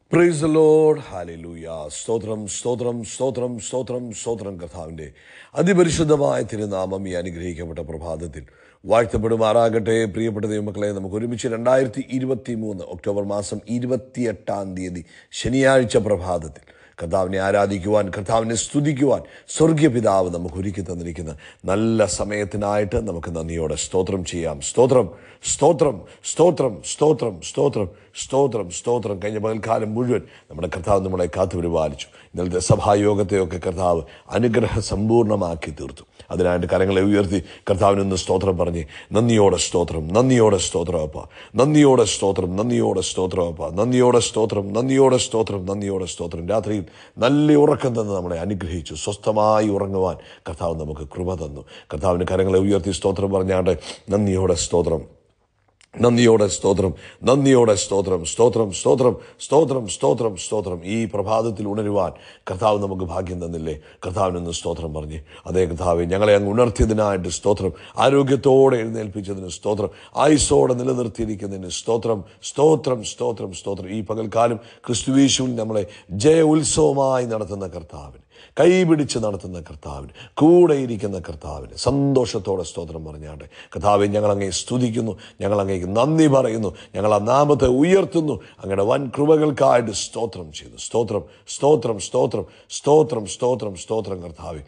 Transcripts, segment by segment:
price load ഹാലൂയ സ്തോത്രം സ്തോത്രം സ്തോത്രം സ്തോത്രം സ്തോത്രം കർത്താവിൻ്റെ അതിപരിശുദ്ധമായ തിരുനാമം ഈ അനുഗ്രഹിക്കപ്പെട്ട പ്രഭാതത്തിൽ വാഴ്ത്തപ്പെടുമാറാകട്ടെ പ്രിയപ്പെട്ട ദൈവമക്കളെ നമുക്ക് ഒരുമിച്ച് രണ്ടായിരത്തി ഇരുപത്തി മൂന്ന് ഒക്ടോബർ മാസം ഇരുപത്തിയെട്ടാം തീയതി ശനിയാഴ്ച പ്രഭാതത്തിൽ കർത്താവിനെ ആരാധിക്കുവാൻ കർത്താവിനെ സ്തുതിക്കുവാൻ സ്വർഗീയ പിതാവ് നമുക്ക് ഒരുക്കി തന്നിരിക്കുന്ന നല്ല സമയത്തിനായിട്ട് നമുക്ക് നന്ദിയോടെ സ്തോത്രം ചെയ്യാം സ്തോത്രം സ്തോത്രം സ്തോത്രം സ്തോത്രം സ്തോത്രം സ്തോത്രം സ്തോത്രം കഴിഞ്ഞ പകൽക്കാലം മുഴുവൻ നമ്മുടെ കർത്താവ് നമ്മളെ കാത്തു പരിപാലിച്ചു ഇന്നലത്തെ സഭായോഗത്തെയൊക്കെ കർത്താവ് അനുഗ്രഹ സമ്പൂർണ്ണമാക്കി തീർത്തു അതിനായിട്ട് കരങ്ങളെ ഉയർത്തി കർത്താവിനൊന്ന് സ്തോത്രം പറഞ്ഞ് നന്ദിയോടെ സ്തോത്രം നന്ദിയോടെ സ്തോത്രം അപ്പ നന്ദിയോടെ സ്തോത്രം നന്ദിയോടെ സ്തോത്രം അപ്പ നന്ദിയോടെ സ്തോത്രം നന്ദിയോടെ സ്തോത്രം നന്ദിയോടെ സ്തോത്രം രാത്രിയിൽ നല്ല ഉറക്കം തന്ന് നമ്മളെ അനുഗ്രഹിച്ചു സ്വസ്ഥമായി ഉറങ്ങുവാൻ കർത്താവ് നമുക്ക് കൃപ തന്നു കർത്താവിന് കരങ്ങളെ ഉയർത്തി സ്തോത്രം പറഞ്ഞാണ്ട് നന്ദിയോടെ സ്തോത്രം നന്ദിയോടെ സ്തോത്രം നന്ദിയോടെ സ്തോത്രം സ്തോത്രം സ്തോത്രം സ്തോത്രം സ്തോത്രം സ്തോത്രം ഈ പ്രഭാതത്തിൽ ഉണരുവാൻ കർത്താവ് നമുക്ക് ഭാഗ്യം തന്നില്ലേ കർത്താവിനൊന്ന് സ്തോത്രം പറഞ്ഞ് അതേ കർത്താവെ ഞങ്ങളെ അങ്ങ് ഉണർത്തിയതിനായിട്ട് സ്തോത്രം ആരോഗ്യത്തോടെ എഴുന്നേൽപ്പിച്ചതിന് സ്തോത്രം ആയുസോടെ നിലനിർത്തിയിരിക്കുന്നതിന് സ്തോത്രം സ്തോത്രം സ്തോത്രം സ്തോത്രം ഈ പകൽക്കാലം ക്രിസ്തുവീശുവിൽ നമ്മളെ ജയ ഉത്സവമായി നടത്തുന്ന കർത്താവിന് കൈപിടിച്ച് നടത്തുന്ന കർത്താവിന് കൂടെ ഇരിക്കുന്ന കർത്താവിന് സന്തോഷത്തോടെ സ്തോത്രം പറഞ്ഞാണ്ട് കർത്താവെ ഞങ്ങൾ അങ്ങേ സ്തുതിക്കുന്നു ഞങ്ങൾ അങ്ങേക്ക് നന്ദി പറയുന്നു ഞങ്ങൾ ആ നാമത്തെ ഉയർത്തുന്നു അങ്ങയുടെ വൻ കൃപകൾക്കായിട്ട് സ്തോത്രം ചെയ്യുന്നു സ്തോത്രം സ്തോത്രം സ്തോത്രം സ്തോത്രം സ്തോത്രം സ്തോത്രം കർത്താവെ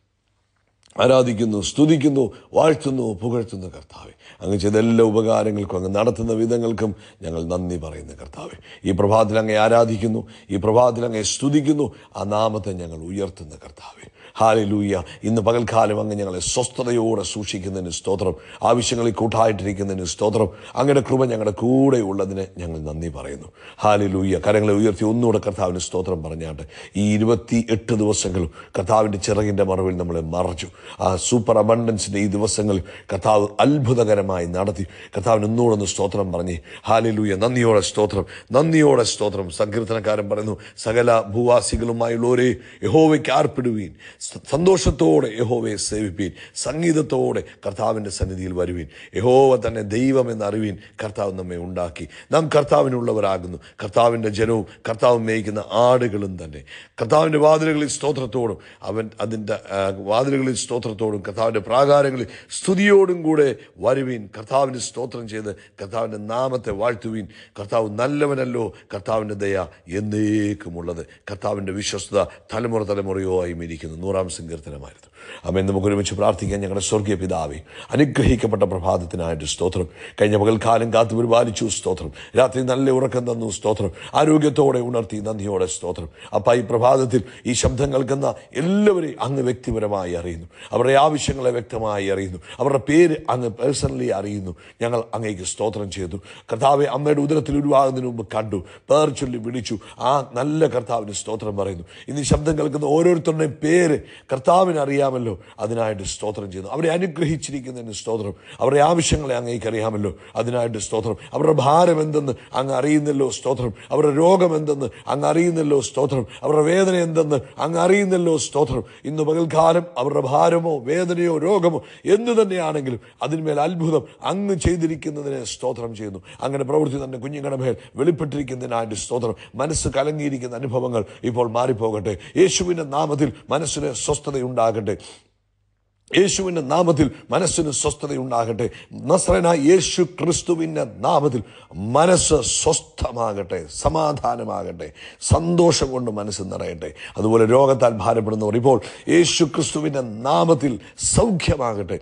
ആരാധിക്കുന്നു സ്തുതിക്കുന്നു വാഴ്ത്തുന്നു പുകഴ്ത്തുന്നു കർത്താവെ അങ്ങ് ചെയ്ത എല്ലാ ഉപകാരങ്ങൾക്കും അങ്ങ് നടത്തുന്ന വിധങ്ങൾക്കും ഞങ്ങൾ നന്ദി പറയുന്നു കർത്താവെ ഈ പ്രഭാതത്തിൽ അങ്ങേ ആരാധിക്കുന്നു ഈ പ്രഭാതത്തിൽ അങ്ങേ സ്തുതിക്കുന്നു ആ നാമത്തെ ഞങ്ങൾ ഉയർത്തുന്ന കർത്താവെ ഹാലലൂയ ഇന്ന് പകൽക്കാലം അങ്ങ് ഞങ്ങളെ സ്വസ്ഥതയോടെ സൂക്ഷിക്കുന്നതിന് സ്തോത്രം ആവശ്യങ്ങളിൽ കൂട്ടായിട്ടിരിക്കുന്നതിന് സ്തോത്രം അങ്ങയുടെ കൃപ ഞങ്ങളുടെ കൂടെ ഉള്ളതിന് ഞങ്ങൾ നന്ദി പറയുന്നു ഹാലലൂയ കരങ്ങളെ ഉയർത്തി ഒന്നുകൂടെ കർത്താവിന് സ്തോത്രം പറഞ്ഞാണ്ട് ഈ ഇരുപത്തി എട്ട് ദിവസങ്ങളും കർത്താവിൻ്റെ ചിറകിൻ്റെ മറവിൽ നമ്മളെ മറച്ചു ആ സൂപ്പർ അബണ്ടൻസിൻ്റെ ഈ ദിവസങ്ങൾ കർത്താവ് അത്ഭുതകരമായി നടത്തി കർത്താവിന് ഒന്നുകൂടെ സ്തോത്രം പറഞ്ഞ് ഹാലലൂയ നന്ദിയോടെ സ്തോത്രം നന്ദിയോടെ സ്തോത്രം സങ്കീർത്തനക്കാരൻ പറയുന്നു സകല ഭൂവാസികളുമായുള്ളവരെ യഹോവയ്ക്ക് ആർപ്പിടുവീൻ സ- സന്തോഷത്തോടെ യഹോവയെ സേവിപ്പീൻ സംഗീതത്തോടെ കർത്താവിൻ്റെ സന്നിധിയിൽ വരുവീൻ യഹോവ തന്നെ ദൈവം എന്ന് അറിവീൻ കർത്താവ് നമ്മെ ഉണ്ടാക്കി നാം കർത്താവിനുള്ളവരാകുന്നു കർത്താവിൻ്റെ ജനവും കർത്താവ് മേയ്ക്കുന്ന ആടുകളും തന്നെ കർത്താവിൻ്റെ വാതിലുകളിൽ സ്തോത്രത്തോടും അവൻ അതിൻ്റെ ആ, വാതിലുകളിൽ സ്തോത്രത്തോടും കർത്താവിൻ്റെ പ്രാകാരങ്ങളിൽ സ്തുതിയോടും കൂടെ വരുവീൻ കർത്താവിന് സ്തോത്രം ചെയ്ത് കർത്താവിൻ്റെ നാമത്തെ വാഴ്ത്തുവീൻ കർത്താവ് നല്ലവനല്ലോ കർത്താവിൻ്റെ ദയ എന്നേക്കുമുള്ളത് കർത്താവിൻ്റെ വിശ്വസ്തത തലമുറ തലമുറയോയും ഇരിക്കുന്നു നൂറാം സങ്കീർത്തനമായിരുന്നു അമ്മ നമുക്ക് ഒരുമിച്ച് പ്രാർത്ഥിക്കാൻ ഞങ്ങളുടെ സ്വർഗീയ പിതാവേ അനുഗ്രഹിക്കപ്പെട്ട പ്രഭാതത്തിനായിട്ട് സ്തോത്രം കഴിഞ്ഞ പകൽക്കാലം കാത്തു പരിപാലിച്ചു സ്തോത്രം രാത്രി നല്ല ഉറക്കം തന്നു സ്തോത്രം ആരോഗ്യത്തോടെ ഉണർത്തി നന്ദിയോടെ സ്തോത്രം അപ്പ ഈ പ്രഭാതത്തിൽ ഈ ശബ്ദം കേൾക്കുന്ന എല്ലാവരെയും അങ്ങ് വ്യക്തിപരമായി അറിയുന്നു അവരുടെ ആവശ്യങ്ങളെ വ്യക്തമായി അറിയുന്നു അവരുടെ പേര് അങ്ങ് പേഴ്സണലി അറിയുന്നു ഞങ്ങൾ അങ്ങേക്ക് സ്തോത്രം ചെയ്തു കർത്താവെ അമ്മയുടെ ഉദരത്തിൽ ഉരുവാകുന്നതിന് മുമ്പ് കണ്ടു പേർ ചൊല്ലി വിളിച്ചു ആ നല്ല കർത്താവിന് സ്തോത്രം പറയുന്നു ഇന്ന് ഈ ശബ്ദം കേൾക്കുന്ന ഓരോരുത്തരുടെയും പേര് കർത്താവിന് അറിയാമല്ലോ അതിനായിട്ട് സ്തോത്രം ചെയ്യുന്നു അവരെ അനുഗ്രഹിച്ചിരിക്കുന്നതിന് സ്തോത്രം അവരുടെ ആവശ്യങ്ങളെ അങ്ങേക്ക് അറിയാമല്ലോ അതിനായിട്ട് സ്തോത്രം അവരുടെ ഭാരം എന്തെന്ന് അങ്ങ് അറിയുന്നല്ലോ സ്തോത്രം അവരുടെ രോഗം എന്തെന്ന് അങ്ങ് അറിയുന്നല്ലോ സ്തോത്രം അവരുടെ വേദന എന്തെന്ന് അങ്ങ് അറിയുന്നല്ലോ സ്തോത്രം ഇന്ന് പകൽക്കാലം അവരുടെ ഭാരമോ വേദനയോ രോഗമോ എന്തു തന്നെയാണെങ്കിലും അതിന്മേൽ അത്ഭുതം അങ്ങ് ചെയ്തിരിക്കുന്നതിനെ സ്തോത്രം ചെയ്യുന്നു അങ്ങനെ പ്രവൃത്തി തന്നെ കുഞ്ഞുങ്ങളുടെ മേൽ വെളിപ്പെട്ടിരിക്കുന്നതിനായിട്ട് സ്തോത്രം മനസ്സ് കലങ്ങിയിരിക്കുന്ന അനുഭവങ്ങൾ ഇപ്പോൾ മാറിപ്പോകട്ടെ യേശുവിൻ്റെ നാമത്തിൽ മനസ്സിന് സ്വസ്ഥതയുണ്ടാകട്ടെ യേശുവിൻ്റെ നാമത്തിൽ മനസ്സിന് സ്വസ്ഥതയുണ്ടാകട്ടെ നസ്രന യേശു ക്രിസ്തുവിൻ്റെ നാമത്തിൽ മനസ്സ് സ്വസ്ഥമാകട്ടെ സമാധാനമാകട്ടെ സന്തോഷം കൊണ്ട് മനസ്സ് നിറയട്ടെ അതുപോലെ രോഗത്താൽ ഭാരപ്പെടുന്നവർ ഇപ്പോൾ യേശു ക്രിസ്തുവിൻ്റെ നാമത്തിൽ സൗഖ്യമാകട്ടെ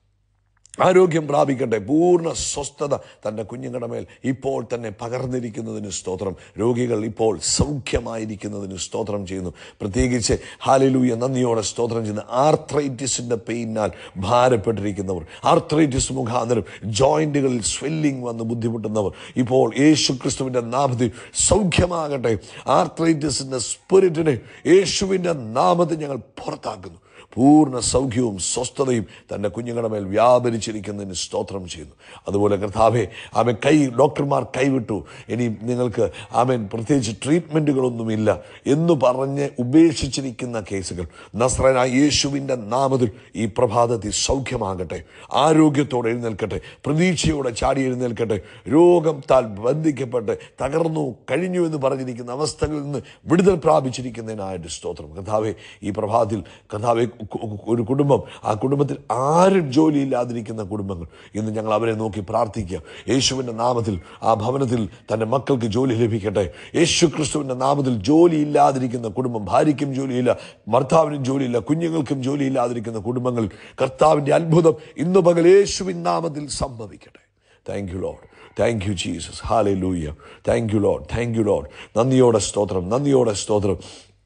ആരോഗ്യം പ്രാപിക്കട്ടെ പൂർണ്ണ സ്വസ്ഥത തൻ്റെ കുഞ്ഞുങ്ങളുടെ മേൽ ഇപ്പോൾ തന്നെ പകർന്നിരിക്കുന്നതിന് സ്തോത്രം രോഗികൾ ഇപ്പോൾ സൗഖ്യമായിരിക്കുന്നതിന് സ്തോത്രം ചെയ്യുന്നു പ്രത്യേകിച്ച് ഹാലലൂയ നന്ദിയോടെ സ്തോത്രം ചെയ്യുന്ന ആർത്രൈറ്റിസിൻ്റെ പെയിനാൽ ഭാരപ്പെട്ടിരിക്കുന്നവർ ആർത്രൈറ്റിസ് മുഖാന്തരം ജോയിൻറ്റുകളിൽ സ്വെല്ലിംഗ് വന്ന് ബുദ്ധിമുട്ടുന്നവർ ഇപ്പോൾ യേശു ക്രിസ്തുവിൻ്റെ നാമത്തിൽ സൗഖ്യമാകട്ടെ ആർത്രൈറ്റിസിൻ്റെ സ്പിരിറ്റിനെ യേശുവിൻ്റെ നാമത്തിൽ ഞങ്ങൾ പുറത്താക്കുന്നു പൂർണ്ണ സൗഖ്യവും സ്വസ്ഥതയും തൻ്റെ കുഞ്ഞുങ്ങളുടെ മേൽ വ്യാപരിച്ചിരിക്കുന്നതിന് സ്തോത്രം ചെയ്യുന്നു അതുപോലെ കർത്താവെ ആമൻ കൈ ഡോക്ടർമാർ കൈവിട്ടു ഇനി നിങ്ങൾക്ക് ആമൻ പ്രത്യേകിച്ച് ട്രീറ്റ്മെൻറ്റുകളൊന്നുമില്ല എന്ന് പറഞ്ഞ് ഉപേക്ഷിച്ചിരിക്കുന്ന കേസുകൾ നസ്രനായ യേശുവിൻ്റെ നാമത്തിൽ ഈ പ്രഭാതത്തിൽ സൗഖ്യമാകട്ടെ ആരോഗ്യത്തോടെ എഴുന്നേൽക്കട്ടെ പ്രതീക്ഷയോടെ ചാടി എഴുന്നേൽക്കട്ടെ രോഗത്താൽ ബന്ധിക്കപ്പെട്ട് തകർന്നു കഴിഞ്ഞു എന്ന് പറഞ്ഞിരിക്കുന്ന അവസ്ഥകളിൽ നിന്ന് വിടുതൽ പ്രാപിച്ചിരിക്കുന്നതിനായിട്ട് സ്തോത്രം കഥാവെ ഈ പ്രഭാതത്തിൽ കഥാവെ ഒരു കുടുംബം ആ കുടുംബത്തിൽ ആരും ജോലിയില്ലാതിരിക്കുന്ന കുടുംബങ്ങൾ ഇന്ന് ഞങ്ങൾ അവരെ നോക്കി പ്രാർത്ഥിക്കുക യേശുവിൻ്റെ നാമത്തിൽ ആ ഭവനത്തിൽ തൻ്റെ മക്കൾക്ക് ജോലി ലഭിക്കട്ടെ യേശു ക്രിസ്തുവിൻ്റെ നാമത്തിൽ ജോലിയില്ലാതിരിക്കുന്ന കുടുംബം ഭാര്യയ്ക്കും ജോലിയില്ല ഭർത്താവിനും ജോലിയില്ല കുഞ്ഞുങ്ങൾക്കും ജോലിയില്ലാതിരിക്കുന്ന കുടുംബങ്ങൾ കർത്താവിൻ്റെ അത്ഭുതം ഇന്ന് പകൽ യേശുവിൻ നാമത്തിൽ സംഭവിക്കട്ടെ thank you Lord thank you Jesus hallelujah thank you Lord thank you Lord നന്ദിയോടെ സ്തോത്രം നന്ദിയോടെ സ്തോത്രം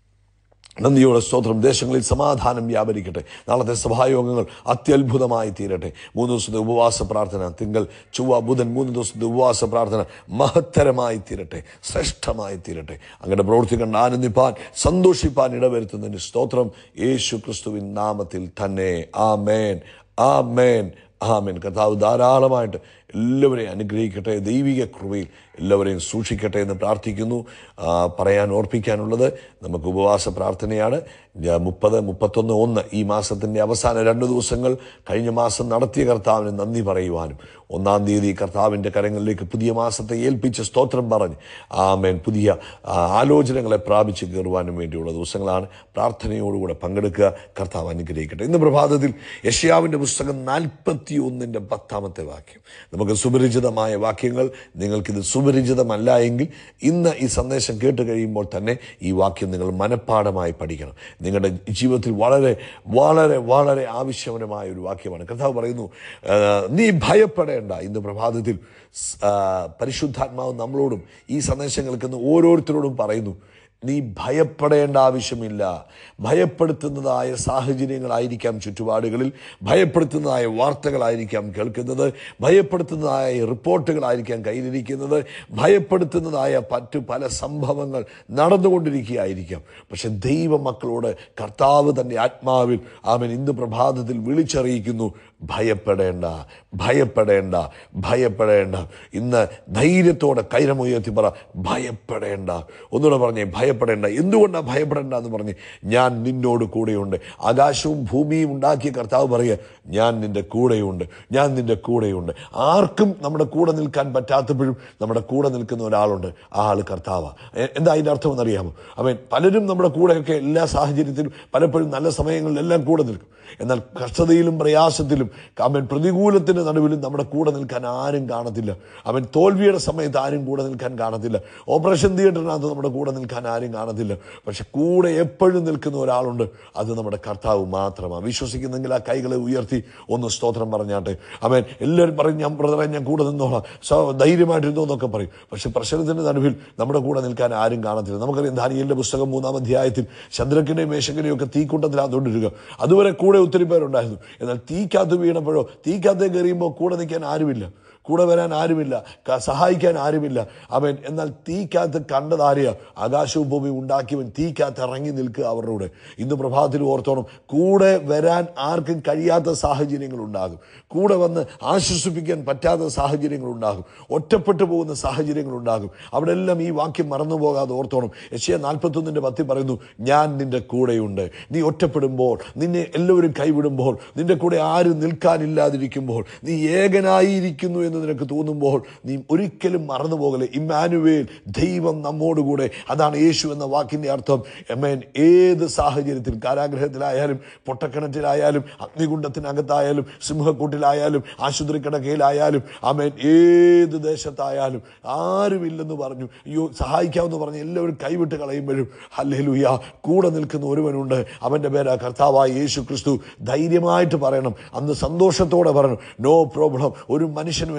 നന്ദിയോടെ സ്തോത്രം ദേശങ്ങളിൽ സമാധാനം വ്യാപരിക്കട്ടെ നാളത്തെ സഭായോഗങ്ങൾ അത്യത്ഭുതമായി തീരട്ടെ മൂന്ന് ദിവസത്തെ ഉപവാസ പ്രാർത്ഥന തിങ്കൾ ചൊവ്വ ബുധൻ മൂന്ന് ദിവസത്തെ ഉപവാസ പ്രാർത്ഥന മഹത്തരമായി തീരട്ടെ ശ്രേഷ്ഠമായി തീരട്ടെ അങ്ങനെ പ്രവൃത്തി കണ്ട് ആനന്ദിപ്പാൻ സന്തോഷിപ്പാൻ ഇടവരുത്തുന്നതിന് സ്തോത്രം യേശു ക്രിസ്തുവിൻ നാമത്തിൽ തന്നെ ആ മേൻ ആ മേൻ ആമേൻ കർത്താവ് ധാരാളമായിട്ട് എല്ലാവരെയും അനുഗ്രഹിക്കട്ടെ ദൈവിക കൃപയിൽ എല്ലാവരെയും സൂക്ഷിക്കട്ടെ എന്ന് പ്രാർത്ഥിക്കുന്നു ആ, പറയാൻ ഓർപ്പിക്കാനുള്ളത് നമുക്ക് ഉപവാസ പ്രാർത്ഥനയാണ് ഞാൻ മുപ്പത് മുപ്പത്തൊന്ന് ഒന്ന് ഈ മാസത്തിൻ്റെ അവസാന രണ്ട് ദിവസങ്ങൾ കഴിഞ്ഞ മാസം നടത്തിയ കർത്താവിന് നന്ദി പറയുവാനും ഒന്നാം തീയതി കർത്താവിൻ്റെ കരങ്ങളിലേക്ക് പുതിയ മാസത്തെ ഏൽപ്പിച്ച് സ്തോത്രം പറഞ്ഞ് ആമേൻ പുതിയ ആ, ആലോചനകളെ പ്രാപിച്ച് കയറുവാനും വേണ്ടിയുള്ള ദിവസങ്ങളാണ് പ്രാർത്ഥനയോടുകൂടെ പങ്കെടുക്കുക കർത്താവ് അനുഗ്രഹിക്കട്ടെ ഇന്ന് പ്രഭാതത്തിൽ യഷ്യാവിൻ്റെ പുസ്തകം നാൽപ്പത്തി ഒന്നിൻ്റെ പത്താമത്തെ വാക്യം നമുക്ക് സുപരിചിതമായ വാക്യങ്ങൾ നിങ്ങൾക്കിത് സുപരിചിതമല്ല എങ്കിൽ ഇന്ന് ഈ സന്ദേശം കേട്ട് കഴിയുമ്പോൾ തന്നെ ഈ വാക്യം നിങ്ങൾ മനഃപ്പാടമായി പഠിക്കണം നിങ്ങളുടെ ജീവിതത്തിൽ വളരെ വളരെ വളരെ ആവശ്യപരമായ ഒരു വാക്യമാണ് കർത്താവ് പറയുന്നു ആ, നീ ഭയപ്പെടേണ്ട ഇന്ന് പ്രഭാതത്തിൽ സ്- ആ, പരിശുദ്ധാത്മാവ് നമ്മളോടും ഈ സന്ദേശം കേൾക്കുന്ന ഓരോരുത്തരോടും പറയുന്നു നീ ഭയപ്പെടേണ്ട ആവശ്യമില്ല ഭയപ്പെടുത്തുന്നതായ സാഹചര്യങ്ങളായിരിക്കാം ചുറ്റുപാടുകളിൽ ഭയപ്പെടുത്തുന്നതായ വാർത്തകളായിരിക്കാം കേൾക്കുന്നത് ഭയപ്പെടുത്തുന്നതായ റിപ്പോർട്ടുകളായിരിക്കാം കയ്യിലിരിക്കുന്നത് ഭയപ്പെടുത്തുന്നതായ മറ്റു പല സംഭവങ്ങൾ നടന്നുകൊണ്ടിരിക്കുകയായിരിക്കാം പക്ഷെ ദൈവമക്കളോട് കർത്താവ് തൻ്റെ ആത്മാവിൽ അവൻ ഇന്ന് പ്രഭാതത്തിൽ വിളിച്ചറിയിക്കുന്നു ഭയപ്പെടേണ്ട ഭയപ്പെടേണ്ട ഭയപ്പെടേണ്ട ഇന്ന് ധൈര്യത്തോടെ കൈരമുയർത്തി പറ ഭയപ്പെടേണ്ട ഒന്നുകൂടെ പറഞ്ഞേ ഭയപ്പെടേണ്ട എന്തുകൊണ്ടാണ് ഭയപ്പെടേണ്ട എന്ന് പറഞ്ഞ് ഞാൻ നിന്നോട് കൂടെയുണ്ട് ആകാശവും ഭൂമിയും ഉണ്ടാക്കിയ കർത്താവ് പറയുക ഞാൻ നിന്റെ കൂടെയുണ്ട് ഞാൻ നിന്റെ കൂടെയുണ്ട് ആർക്കും നമ്മുടെ കൂടെ നിൽക്കാൻ പറ്റാത്തപ്പോഴും നമ്മുടെ കൂടെ നിൽക്കുന്ന ഒരാളുണ്ട് ആ ആൾ കർത്താവാ എ- എന്താ അതിൻ്റെ അർത്ഥം എന്നറിയാമോ അവൻ പലരും നമ്മുടെ കൂടെയൊക്കെ എല്ലാ സാഹചര്യത്തിലും പലപ്പോഴും നല്ല സമയങ്ങളിലെല്ലാം കൂടെ നിൽക്കും എന്നാൽ കഷ്ടതയിലും പ്രയാസത്തിലും അവൻ പ്രതികൂലത്തിന്റെ നടുവിലും നമ്മുടെ കൂടെ നിൽക്കാൻ ആരും കാണത്തില്ല അവൻ തോൽവിയുടെ സമയത്ത് ആരും കൂടെ നിൽക്കാൻ കാണത്തില്ല ഓപ്പറേഷൻ തിയേറ്ററിനകത്ത് നമ്മുടെ കൂടെ നിൽക്കാൻ ആരും കാണത്തില്ല പക്ഷെ കൂടെ എപ്പോഴും നിൽക്കുന്ന ഒരാളുണ്ട് അത് നമ്മുടെ കർത്താവ് മാത്രമാണ് വിശ്വസിക്കുന്നെങ്കിൽ ആ കൈകളെ ഉയർത്തി ഒന്ന് സ്തോത്രം പറഞ്ഞാട്ടെ അവൻ എല്ലാവരും പറയും ഞാൻ ബ്രദറെ ഞാൻ കൂടെ നിന്നോളാം സോ ധൈര്യമായിട്ടിരുന്നോ എന്നൊക്കെ പറയും പക്ഷെ പ്രശ്നത്തിന്റെ നടുവിൽ നമ്മുടെ കൂടെ നിൽക്കാൻ ആരും കാണത്തില്ല നമുക്കറിയാം ദാനിയലിന്റെ പുസ്തകം മൂന്നാം അധ്യായത്തിൽ ചന്ദ്രക്കിനെയും മേശക്കിനെയും ഒക്കെ തീക്കൂട്ടത്തിലാത്തോണ്ടിരിക്കുക അതുവരെ കൂടെ ഒത്തിരി പേരുണ്ടായിരുന്നു എന്നാൽ തീക്കകത്ത് വീണപ്പോഴോ തീക്കകത്ത് കയറിയുമ്പോൾ കൂടെ നിൽക്കാൻ ആരുമില്ല കൂടെ വരാൻ ആരുമില്ല ക- സഹായിക്കാൻ ആരുമില്ല അവൻ എന്നാൽ തീക്കകത്ത് കണ്ടതാരെയാ ആകാശവും ഭൂമി ഉണ്ടാക്കിയവൻ തീക്കകത്ത് ഇറങ്ങി നിൽക്കുക അവരുടെ കൂടെ ഇന്ന് പ്രഭാതത്തിൽ ഓർത്തോണം കൂടെ വരാൻ ആർക്കും കഴിയാത്ത സാഹചര്യങ്ങൾ ഉണ്ടാകും കൂടെ വന്ന് ആശ്വസിപ്പിക്കാൻ പറ്റാത്ത സാഹചര്യങ്ങൾ ഉണ്ടാകും ഒറ്റപ്പെട്ടു പോകുന്ന സാഹചര്യങ്ങൾ ഉണ്ടാകും അവിടെ എല്ലാം ഈ വാക്യം മറന്നു പോകാതെ ഓർത്തോണം യശയ നാൽപ്പത്തൊന്നിൻ്റെ പത്തി പറയുന്നു ഞാൻ നിന്റെ കൂടെയുണ്ട് നീ ഒറ്റപ്പെടുമ്പോൾ നിന്നെ എല്ലാവരും കൈവിടുമ്പോൾ നിന്റെ കൂടെ ആരും നിൽക്കാനില്ലാതിരിക്കുമ്പോൾ നീ ഏകനായിരിക്കുന്നു എന്ന് നിനക്ക് തോന്നുമ്പോൾ നീ ഒരിക്കലും മറന്നു പോകലെ ഇമ്മാനുവേൽ ദൈവം നമ്മോടുകൂടെ അതാണ് യേശു എന്ന വാക്കിൻ്റെ അർത്ഥം എമേൻ ഏത് സാഹചര്യത്തിൽ കാരാഗ്രഹത്തിലായാലും പൊട്ടക്കിണറ്റിലായാലും അഗ്നികുണ്ഡത്തിനകത്തായാലും സിംഹക്കൂട്ടിലായാലും ആശുപത്രി കിടക്കയിലായാലും അമേൻ ഏത് ദേശത്തായാലും ആരുമില്ലെന്ന് പറഞ്ഞു അയ്യോ സഹായിക്കാമെന്ന് പറഞ്ഞ് എല്ലാവരും കൈവിട്ട് കളയുമ്പോഴും ഹല്ലേലൂയ കൂടെ നിൽക്കുന്ന ഒരുവനുണ്ട് അവൻ്റെ പേരാ കർത്താവായ യേശു ക്രിസ്തു ധൈര്യമായിട്ട് പറയണം അന്ന് സന്തോഷത്തോടെ പറയണം നോ പ്രോബ്ലം ഒരു മനുഷ്യനും എൻ്റെ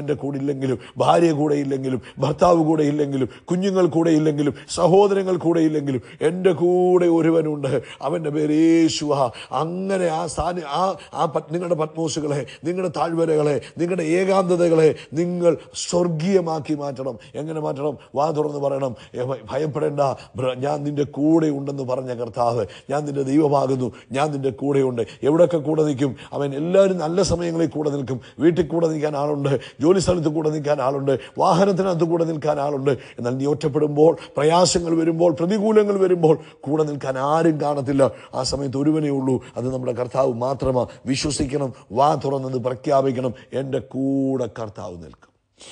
എൻ്റെ കൂടെ ഇല്ലെങ്കിലും ഭാര്യ കൂടെ ഇല്ലെങ്കിലും ഭർത്താവ് കൂടെ ഇല്ലെങ്കിലും കുഞ്ഞുങ്ങൾ കൂടെ ഇല്ലെങ്കിലും സഹോദരങ്ങൾ കൂടെ ഇല്ലെങ്കിലും എൻ്റെ കൂടെ ഒരുവനുണ്ട് അവൻ്റെ പേര് യേശുവ അങ്ങനെ ആ സ്ഥാന ആ ആ പത്- നിങ്ങളുടെ പത്മോസുകളെ നിങ്ങളുടെ താഴ്വരകളെ നിങ്ങളുടെ ഏകാന്തതകളെ നിങ്ങൾ സ്വർഗീയമാക്കി മാറ്റണം എങ്ങനെ മാറ്റണം വാ തുറന്ന് പറയണം "ഏ, ഭ- ഭയപ്പെടേണ്ട ബ്ര- ഞാൻ നിന്റെ കൂടെ ഉണ്ടെന്ന് പറഞ്ഞ കർത്താവ് ഞാൻ നിന്റെ ദൈവമാകുന്നു ഞാൻ നിന്റെ കൂടെയുണ്ട് എവിടെയൊക്കെ കൂടെ നിൽക്കും അവൻ എല്ലാവരും നല്ല സമയങ്ങളിൽ കൂടെ നിൽക്കും വീട്ടിൽ കൂടെ നിൽക്കാൻ ആളുണ്ട് ജോലി സ്ഥലത്ത് കൂടെ നിൽക്കാൻ ആളുണ്ട് വാഹനത്തിനകത്ത് കൂടെ നിൽക്കാൻ ആളുണ്ട് എന്നാൽ നീ ഒറ്റപ്പെടുമ്പോൾ പ്രയാസങ്ങൾ വരുമ്പോൾ പ്രതികൂലങ്ങൾ വരുമ്പോൾ കൂടെ നിൽക്കാൻ ആരും കാണത്തില്ല ആ സമയത്ത് ഒരുവനേ ഉള്ളൂ അത് നമ്മുടെ കർത്താവ് മാത്രമാ വിശ്വസിക്കണം വാ തുറന്നത് പ്രഖ്യാപിക്കണം എൻ്റെ കൂടെ കർത്താവ് നിൽക്കും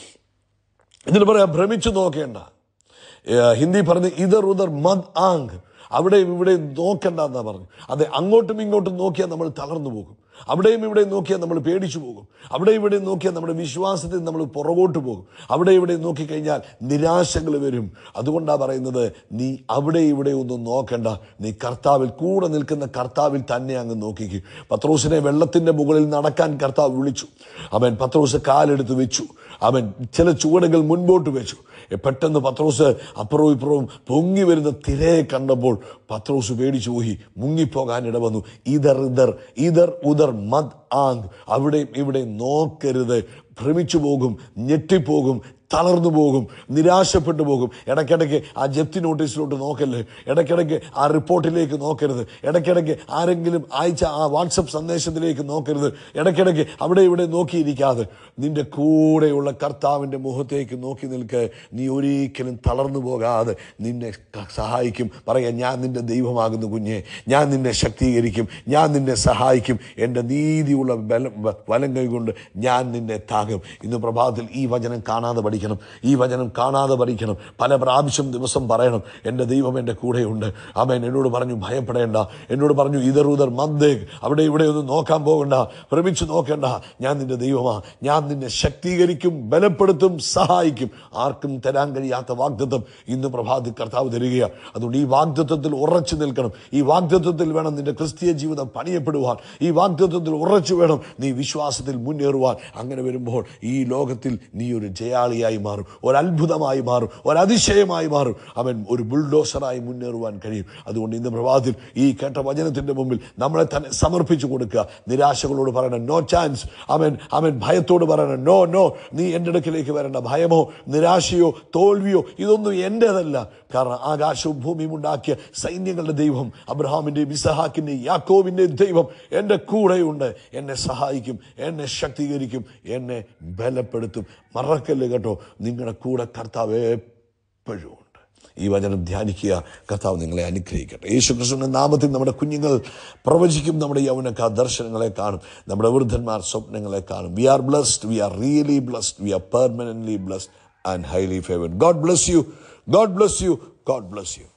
ഇതിന് പറയാം ഭ്രമിച്ചു നോക്കേണ്ട ഏഹ് ഹിന്ദി പറഞ്ഞ് ഇതർ ഉദർ മദ് ആങ് അവിടെയും ഇവിടെയും നോക്കണ്ട എന്നാ പറഞ്ഞു അതെ അങ്ങോട്ടും ഇങ്ങോട്ടും നോക്കിയാൽ നമ്മൾ തളർന്നു പോകും അവിടെയും ഇവിടെയും നോക്കിയാൽ നമ്മൾ പേടിച്ചു പോകും അവിടെ ഇവിടെയും നോക്കിയാൽ നമ്മുടെ വിശ്വാസത്തിൽ നമ്മൾ പുറകോട്ട് പോകും അവിടെ ഇവിടെയും നോക്കിക്കഴിഞ്ഞാൽ നിരാശകൾ വരും അതുകൊണ്ടാണ് പറയുന്നത് നീ അവിടെ ഇവിടെ ഒന്നും നോക്കണ്ട നീ കർത്താവിൽ കൂടെ നിൽക്കുന്ന കർത്താവിൽ തന്നെ അങ്ങ് നോക്കിക്കും പത്രോസിനെ വെള്ളത്തിന്റെ മുകളിൽ നടക്കാൻ കർത്താവ് വിളിച്ചു അവൻ പത്രോസ് കാലെടുത്ത് വെച്ചു അവൻ ചില ചുവടുകൾ മുൻപോട്ട് വെച്ചു എ, പെട്ടെന്ന് പത്രോസ് അപ്പുറവും ഇപ്പുറവും പൊങ്ങി വരുന്ന തിരയെ കണ്ടപ്പോൾ പത്രോസ് പേടിച്ചു പോയി മുങ്ങിപ്പോകാൻ ഇട വന്നു ഇതർ ഇതർ ഇതർ ഉദർ മദ് ആങ് അവിടെയും ഇവിടെ നോക്കരുത് ഭ്രമിച്ചു പോകും ഞെട്ടിപ്പോകും തളർന്നു പോകും നിരാശപ്പെട്ടു പോകും ഇടയ്ക്കിടയ്ക്ക് ആ ജപ്തി നോട്ടീസിലോട്ട് നോക്കല്ലേ ഇടയ്ക്കിടയ്ക്ക് ആ റിപ്പോർട്ടിലേക്ക് നോക്കരുത് ഇടയ്ക്കിടയ്ക്ക് ആരെങ്കിലും അയച്ച ആ വാട്സപ്പ് സന്ദേശത്തിലേക്ക് നോക്കരുത് ഇടയ്ക്കിടയ്ക്ക് അവിടെ ഇവിടെ നോക്കിയിരിക്കാതെ നിന്റെ കൂടെയുള്ള കർത്താവിൻ്റെ മുഖത്തേക്ക് നോക്കി നിൽക്ക് നീ ഒരിക്കലും തളർന്നു പോകാതെ നിന്നെ ക- സഹായിക്കും പറയാ ഞാൻ നിന്റെ ദൈവമാകുന്നു കുഞ്ഞെ ഞാൻ നിന്നെ ശക്തീകരിക്കും ഞാൻ നിന്നെ സഹായിക്കും എൻ്റെ നീതിയുള്ള ബലം വ- വലം കൈകൊണ്ട് ഞാൻ നിന്നെ താകും ഇന്ന് പ്രഭാതത്തിൽ ഈ വചനം കാണാതെ പഠിക്കണം ഈ വചനം കാണാതെ പഠിക്കണം പല പ്രാവശ്യം ദിവസം പറയണം എൻ്റെ ദൈവം എൻ്റെ കൂടെയുണ്ട് അവൻ എന്നോട് പറഞ്ഞു ഭയപ്പെടേണ്ട എന്നോട് പറഞ്ഞു ഇതർ ഉദർ മന്ദേഗ് അവിടെ ഇവിടെ ഒന്നും നോക്കാൻ പോകണ്ട ഭ്രമിച്ചു നോക്കേണ്ട ഞാൻ നിന്റെ ദൈവമാ ഞാൻ നിന്നെ ശക്തീകരിക്കും ബലപ്പെടുത്തും സഹായിക്കും ആർക്കും തരാൻ കഴിയാത്ത വാഗ്ദത്വം ഇന്ന് പ്രഭാതി കർത്താവ് തരികയാണ് അതുകൊണ്ട് ഈ വാഗ്ദത്വത്തിൽ ഉറച്ചു നിൽക്കണം ഈ വാഗ്ദത്വത്തിൽ വേണം നിന്റെ ക്രിസ്തീയ ജീവിതം പണിയപ്പെടുവാൻ ഈ വാഗ്ദത്വത്തിൽ ഉറച്ചു വേണം നീ വിശ്വാസത്തിൽ മുന്നേറുവാൻ അങ്ങനെ വരുമ്പോൾ ഈ ലോകത്തിൽ നീ ഒരു ജയാളിയായി മാറും ഒരത്ഭുതമായി മാറും ഒരതിശയമായി മാറും അവൻ ഒരു ബുൾഡോസറായി മുന്നേറുവാൻ കഴിയും അതുകൊണ്ട് ഇന്ന് പ്രഭാതത്തിൽ ഈ കേട്ട വചനത്തിന്റെ മുമ്പിൽ നമ്മളെ തന്നെ സമർപ്പിച്ചു കൊടുക്കുക നിരാശകളോട് പറയണം നോ ചാൻസ് അവൻ അവൻ ഭയത്തോട് പറയണം നോ നോ നീ എൻ്റെ അടുക്കിലേക്ക് വരേണ്ട ഭയമോ നിരാശയോ തോൽവിയോ ഇതൊന്നും എൻ്റെതല്ല കാരണം ആകാശവും ഭൂമിയും ഉണ്ടാക്കിയ സൈന്യങ്ങളുടെ ദൈവം അബ്രഹാമിൻ്റെയും ഇസഹാക്കിൻ്റെയും യാക്കോവിൻ്റെയും ദൈവം എൻ്റെ കൂടെയുണ്ട് എന്നെ സഹായിക്കും എന്നെ ശക്തീകരിക്കും എന്നെ ബലപ്പെടുത്തും മറക്കല്ല് കേട്ടോ നിങ്ങളുടെ കൂടെ കർത്താവ് എപ്പോഴും ഉണ്ട് ഈ വചനം ധ്യാനിക്കുക കർത്താവ് നിങ്ങളെ അനുഗ്രഹിക്കട്ടെ യേശു കൃഷ്ണന്റെ നാമത്തിൽ നമ്മുടെ കുഞ്ഞുങ്ങൾ പ്രവചിക്കും നമ്മുടെ യൗവനക്കാർ ദർശനങ്ങളെ കാണും നമ്മുടെ വൃദ്ധന്മാർ സ്വപ്നങ്ങളെ കാണും we are blessed we are really blessed we are permanently blessed and highly favoured God bless you God bless you God bless U